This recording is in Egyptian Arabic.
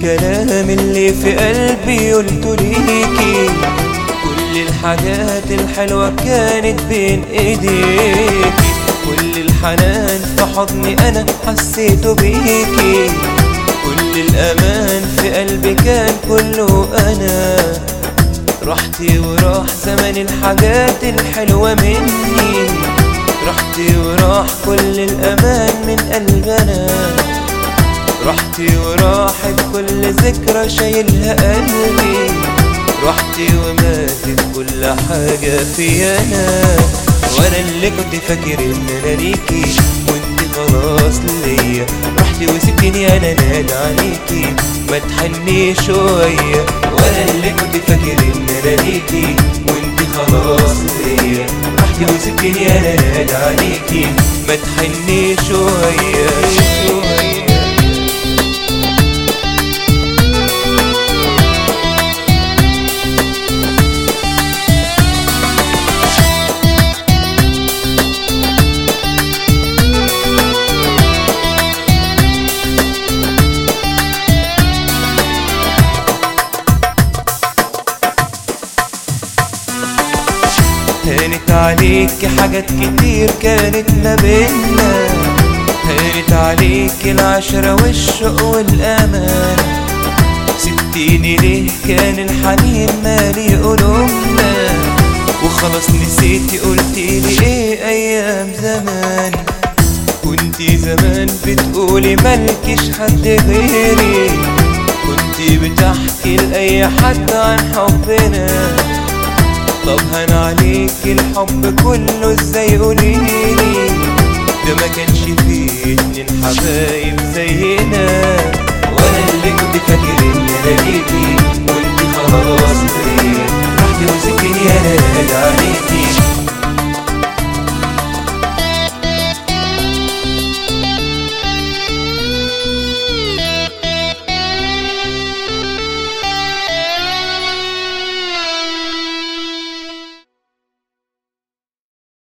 الكلام اللي في قلبي قلته ليكي كل الحاجات الحلوة كانت بين ايديكي كل الحنان في حضني انا حسيته بيكي كل الامان في قلبي كان كله انا رحتي وراح زمن الحاجات الحلوة مني رحتي وراح كل الأمان من قلبنا رحتي وراحت كل ذكرى شايلها قلبي رحتي وماتت كل حاجة في أنا وأنا اللي كنت فاكر إن أنا ليكي وأنت خلاص ليا رحتي وسبتني أنا نادى عليكي ما تحني شوية وأنا اللي كنت فاكر إن أنا ليكي وأنت خلاص ليا رحتي وسبتني أنا نادى عليكي ما تحني شوية شوية هانت عليك حاجات كتير كانت ما بينا هانت عليك العشرة والشوق والأمان سبتيني ليه كان الحنين مالي قلوبنا وخلاص نسيتي قلتيلي ايه أيام زمان كنتي زمان بتقولي ملكش حد غيري كنتي بتحكي لأي حد عن حبنا طب هان عليك الحب كله ازاي قوليلي ده ما كانش فيه اتنين حبايب زينا وانا اللي كنت فاكر ان انا ليكي وانت خلاص فين رحتي وسبتني انا نادى عليكي